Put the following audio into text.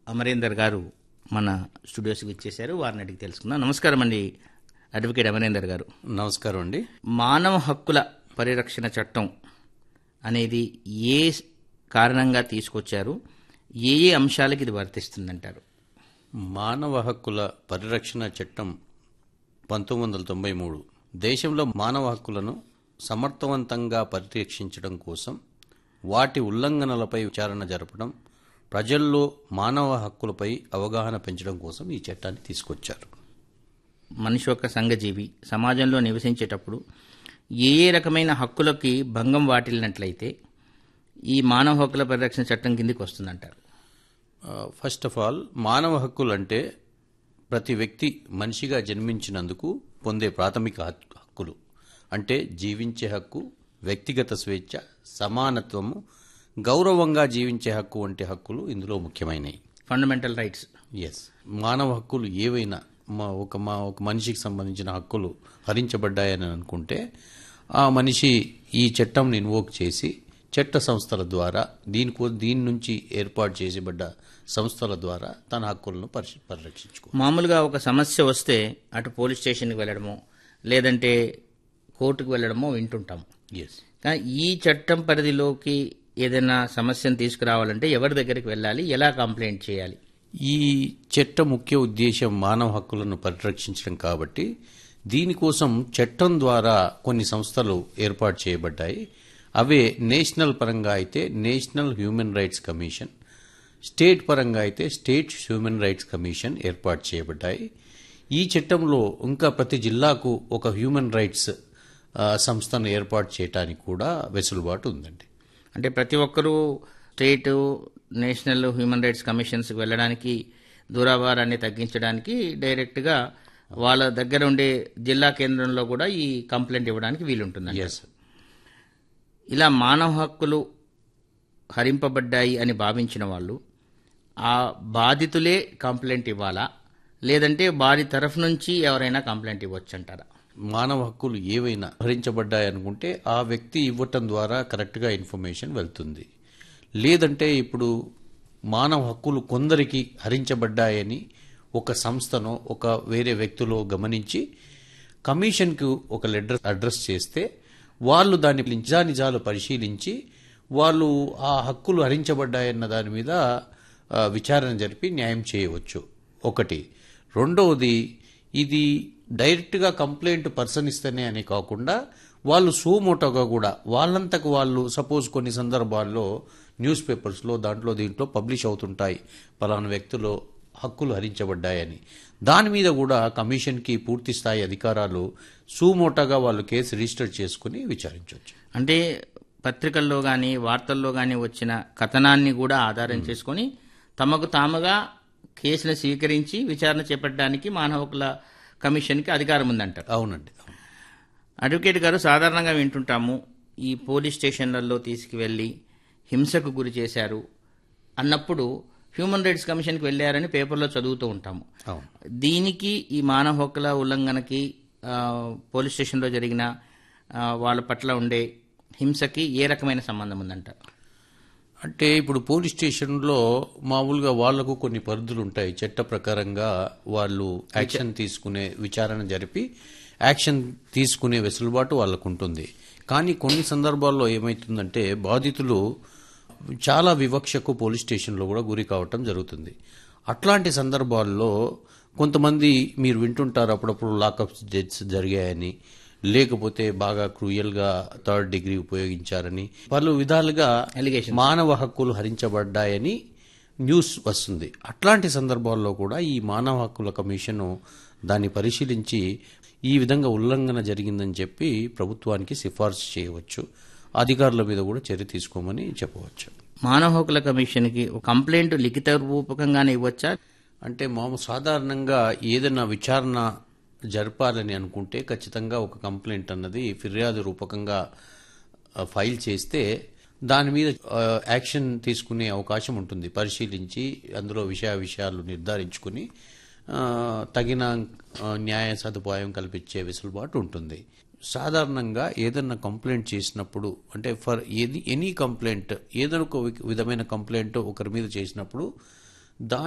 అమరేందర్ గారు మన స్టూడియోస్కి ఇచ్చేశారు వారిని అడిగి తెలుసుకుందాం నమస్కారం అండి అడ్వకేట్ అమరేందర్ గారు నమస్కారం అండి మానవ హక్కుల పరిరక్షణ చట్టం అనేది ఏ కారణంగా తీసుకొచ్చారు ఏ ఏ అంశాలకి ఇది వర్తిస్తుందంటారు మానవ హక్కుల పరిరక్షణ చట్టం పంతొమ్మిది వందల తొంభై మూడు దేశంలో మానవ హక్కులను సమర్థవంతంగా పరిరక్షించడం కోసం వాటి ఉల్లంఘనలపై విచారణ జరపడం ప్రజల్లో మానవ హక్కులపై అవగాహన పెంచడం కోసం ఈ చట్టాన్ని తీసుకొచ్చారు మనిషి యొక్క సంఘజీవి సమాజంలో నివసించేటప్పుడు ఏ ఏ రకమైన హక్కులకి భంగం వాటిల్లినట్లయితే ఈ మానవ హక్కుల పరిరక్షణ చట్టం కిందికి వస్తుందంటారు ఫస్ట్ ఆఫ్ ఆల్ మానవ హక్కులు అంటే ప్రతి వ్యక్తి మనిషిగా జన్మించినందుకు పొందే ప్రాథమిక హక్- హక్కులు అంటే జీవించే హక్కు వ్యక్తిగత స్వేచ్ఛ సమానత్వము గౌరవంగా జీవించే హక్కు వంటి హక్కులు ఇందులో ముఖ్యమైనవి ఫండమెంటల్ రైట్స్ ఎస్ మానవ హక్కులు ఏవైనా మా ఒక మా ఒక మనిషికి సంబంధించిన హక్కులు హరించబడ్డాయని అనుకుంటే ఆ మనిషి ఈ చట్టంని ఇన్వోక్ చేసి చట్ట సంస్థల ద్వారా దీనికో దీని నుంచి ఏర్పాటు చేసేబడ్డ సంస్థల ద్వారా తన హక్కులను పరిశ- పరిరక్షించుకో మామూలుగా ఒక సమస్య వస్తే అటు పోలీస్ స్టేషన్కి వెళ్ళడమో లేదంటే కోర్టుకు వెళ్ళడమో వింటుంటాం ఎస్ కానీ ఈ చట్టం పరిధిలోకి ఏదైనా సమస్యను తీసుకురావాలంటే ఎవరి దగ్గరికి వెళ్ళాలి ఎలా కంప్లైంట్ చేయాలి ఈ చట్ట ముఖ్య ఉద్దేశం మానవ హక్కులను పరిరక్షించడం కాబట్టి దీనికోసం చట్టం ద్వారా కొన్ని సంస్థలు ఏర్పాటు చేయబడ్డాయి అవే నేషనల్ పరంగా అయితే national human rights commission state పరంగా అయితే స్టేట్ హ్యూమన్ రైట్స్ కమిషన్ ఏర్పాటు చేయబడ్డాయి ఈ చట్టంలో ఇంకా ప్రతి జిల్లాకు ఒక హ్యూమన్ రైట్స్ ఆ, సంస్థను ఏర్పాటు చేయడానికి కూడా వెసులుబాటు ఉందండి అంటే ప్రతి ఒక్కరూ స్టేట్ నేషనల్ హ్యూమన్ రైట్స్ కమిషన్స్కి వెళ్ళడానికి దూరాభారాన్ని తగ్గించడానికి డైరెక్ట్గా వాళ్ళ దగ్గర ఉండే జిల్లా కేంద్రంలో కూడా ఈ కంప్లైంట్ ఇవ్వడానికి వీలుంటుంది ఎస్ ఇలా మానవ హక్కులు హరింపబడ్డాయి అని భావించిన వాళ్ళు ఆ బాధితులే కంప్లైంట్ ఇవ్వాలా లేదంటే వారి తరఫు నుంచి ఎవరైనా కంప్లైంట్ ఇవ్వచ్చు అంటారా మానవ హక్కులు ఏవైనా హరించబడ్డాయనుకుంటే ఆ వ్యక్తి ఇవ్వటం ద్వారా కరెక్ట్గా ఇన్ఫర్మేషన్ వెళ్తుంది లేదంటే ఇప్పుడు మానవ హక్కులు కొందరికి హరించబడ్డాయని ఒక సంస్థనో ఒక వేరే వ్యక్తులో గమనించి కమిషన్కు ఒక లెటర్ అడ్రస్ చేస్తే వాళ్ళు దాని నిజానిజాలు పరిశీలించి వాళ్ళు ఆ హక్కులు హరించబడ్డాయన్న దాని మీద ఆ, విచారణ జరిపి న్యాయం చేయవచ్చు ఒకటి రెండవది ఇది డైరెక్ట్గా కంప్లైంట్ పర్సన్ ఇస్తేనే అని కాకుండా వాళ్ళు సోమోటోగా కూడా వాళ్ళంతకు వాళ్ళు సపోజ్ కొన్ని సందర్భాల్లో న్యూస్ పేపర్స్లో దాంట్లో దీంట్లో పబ్లిష్ అవుతుంటాయి పలానా వ్యక్తులు హక్కులు హరించబడ్డాయని దాని మీద కూడా కమిషన్కి పూర్తి స్థాయి అధికారాలు సూమోటోగా వాళ్ళు కేసు రిజిస్టర్ చేసుకుని విచారించవచ్చు అంటే పత్రికల్లో కానీ వార్తల్లో కానీ వచ్చిన కథనాన్ని కూడా ఆధారం చేసుకొని తమకు తాముగా కేసును స్వీకరించి విచారణ చేపట్టడానికి మానవ హక్కుల కమిషన్కి అధికారం ఉందంటారు అవునండి అవును. అడ్వకేట్ గారు సాధారణంగా వింటుంటాము ఈ పోలీస్ స్టేషన్లలో తీసుకువెళ్ళి హింసకు గురి చేశారు అన్నప్పుడు హ్యూమన్ రైట్స్ కమిషన్కి వెళ్ళారని పేపర్లో చదువుతూ ఉంటాము అవును దీనికి ఈ మానవ హక్కుల ఉల్లంఘనకి ఆ, పోలీస్ స్టేషన్లో జరిగిన ఆ, వాళ్ళ పట్ల ఉండే హింసకి ఏ రకమైన సంబంధం ఉందంటారు అంటే ఇప్పుడు పోలీస్ స్టేషన్లో మామూలుగా వాళ్లకు కొన్ని పరిధులు ఉంటాయి చట్ట ప్రకారంగా వాళ్ళు యాక్షన్ తీసుకునే విచారణ జరిపి యాక్షన్ తీసుకునే వెసులుబాటు వాళ్ళకు ఉంటుంది కానీ కొన్ని సందర్భాల్లో ఏమవుతుందంటే బాధితులు చాలా వివక్షకు పోలీస్ స్టేషన్లో కూడా గురి కావటం జరుగుతుంది అట్లాంటి సందర్భాల్లో కొంతమంది మీరు వింటుంటారు అప్పుడప్పుడు లాకప్ డెత్స్ జరిగాయని లేకపోతే బాగా క్రూయల్గా థర్డ్ డిగ్రీ ఉపయోగించారని పలు విధాలుగా Allegations. మానవ హక్కులు హరించబడ్డాయని న్యూస్ వస్తుంది అట్లాంటి సందర్భాల్లో కూడా ఈ మానవ హక్కుల కమిషన్ దాన్ని పరిశీలించి ఈ విధంగా ఉల్లంఘన జరిగిందని చెప్పి ప్రభుత్వానికి సిఫార్సు చేయవచ్చు అధికారుల మీద కూడా చర్య తీసుకోమని చెప్పవచ్చు మానవ హక్కుల కమిషన్కి ఒక కంప్లైంట్ లిఖిత రూపకంగానే ఇవ్వచ్చా అంటే మాము సాధారణంగా ఏదైనా విచారణ జరపాలని అనుకుంటే ఖచ్చితంగా ఒక కంప్లైంట్ అన్నది ఫిర్యాదు రూపకంగా ఆ, ఫైల్ చేస్తే దాని మీద ఆ, యాక్షన్ తీసుకునే అవకాశం ఉంటుంది పరిశీలించి అందులో విషయ విషయాలు నిర్ధారించుకుని ఆ, తగిన ఆ, న్యాయ సదుపాయం కల్పించే వెసులుబాటు ఉంటుంది సాధారణంగా ఏదన్నా కంప్లైంట్ చేసినప్పుడు అంటే ఫర్ ఎనీ ఎనీ కంప్లైంట్ ఏదైనా ఒక విధమైన కంప్లైంట్ ఒకరి మీద చేసినప్పుడు దా